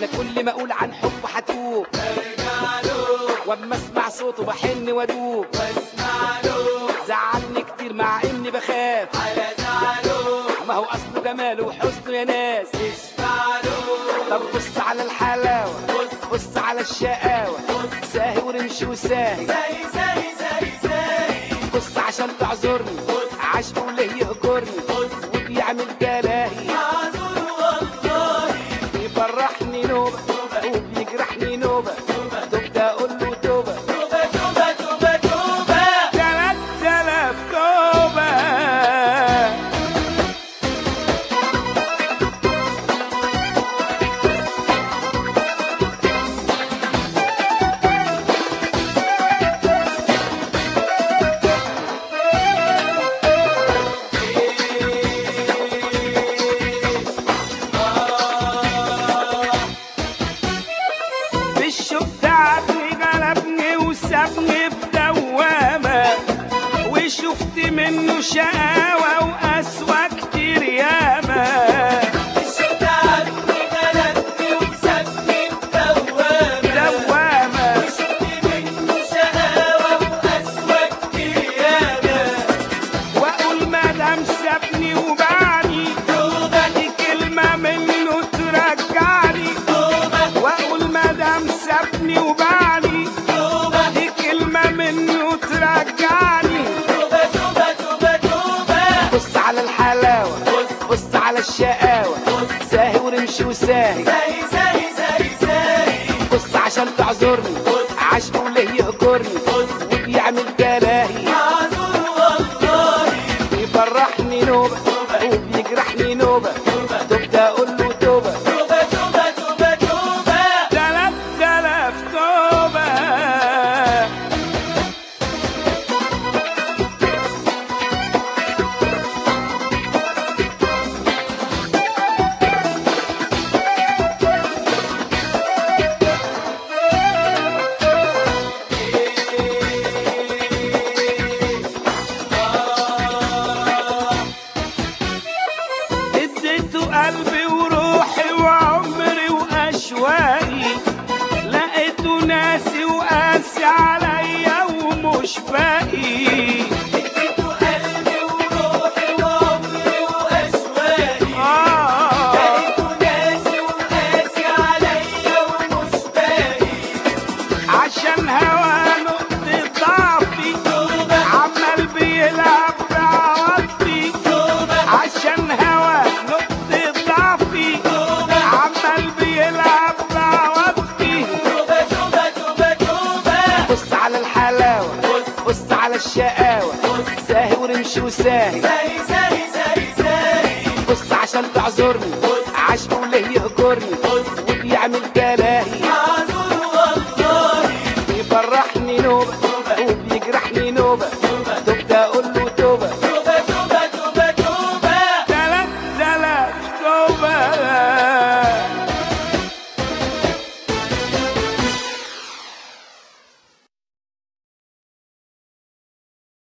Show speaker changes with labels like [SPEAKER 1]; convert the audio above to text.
[SPEAKER 1] انا كل ما اقول عن حب هتوب
[SPEAKER 2] ارجع له
[SPEAKER 1] واما اسمع صوته بحن وادوب
[SPEAKER 2] واسمع له
[SPEAKER 1] زعلني كتير مع اني بخاف
[SPEAKER 2] على زعله
[SPEAKER 1] ما هو اصله جماله وحسنه يا ناس
[SPEAKER 2] اسمع له
[SPEAKER 1] طب بص على الحلاوه بص على الشقاوه ساهي ورمشي وساهي
[SPEAKER 2] زي زي زي زي
[SPEAKER 1] بص عشان تعذرني عشقه ليه يهجرني وبيعمل جلاهي
[SPEAKER 2] معذور والله
[SPEAKER 1] بيفرحني نوبة وبيجرحني نوبة توبة أقول له توبة
[SPEAKER 2] توبة توبة توبة توبة
[SPEAKER 1] تلات تلاف توبة بالشوق تعبني غلبني وسابني في دوامة وشفت منه شقاوة وقسوة كتير ياما
[SPEAKER 2] الشتا عدني غلبني وسابني في دوامة
[SPEAKER 1] دوامة
[SPEAKER 2] وشفت منه شقاوة وقسوة كتير ياما
[SPEAKER 1] واقول ما دام سابني وبعني
[SPEAKER 2] توبة
[SPEAKER 1] دي كلمة منه ترجعني
[SPEAKER 2] توبة
[SPEAKER 1] واقول ما دام سابني وبعني
[SPEAKER 2] توبة
[SPEAKER 1] دي كلمة منه ترجعني
[SPEAKER 2] توبة توبة توبة توبة
[SPEAKER 1] بص على الحلاوة بص على الشقاوة ساهي ورمشي وساهي
[SPEAKER 2] زي زي زي زي
[SPEAKER 1] بص عشان تعذرني عشقه ليه يهجرني وبيعمل جلاهي
[SPEAKER 2] معذور والله
[SPEAKER 1] بيفرحني نوبة وبيجرحني نوبة توبة أقول له توبة
[SPEAKER 2] توبة توبة توبة توبة
[SPEAKER 1] تلات تلاف توبة اديته قلبي وروحي وعمري واشواقي لقيته ناسي وقاسي عليا ومش باقي
[SPEAKER 2] اديته قلبي وروحي وعمري واشواقي
[SPEAKER 1] آه
[SPEAKER 2] لقيته ناسي وقاسي عليا ومش باقي
[SPEAKER 1] عشان هوا نقطة ضعفي
[SPEAKER 2] توبة
[SPEAKER 1] عمال بيلعب بعواطفي
[SPEAKER 2] توبة
[SPEAKER 1] عشان هوا نقطة ضعفي
[SPEAKER 2] توبة
[SPEAKER 1] عمال بيلعب بعواطفي
[SPEAKER 2] توبة توبة توبة توبة
[SPEAKER 1] بص على الحلاوة بص على الشقاوة ساهي ورمشي وساهي
[SPEAKER 2] زي زي زي زي
[SPEAKER 1] بص عشان تعذرني عشقه ليه يهجرني وبيعمل جلاهي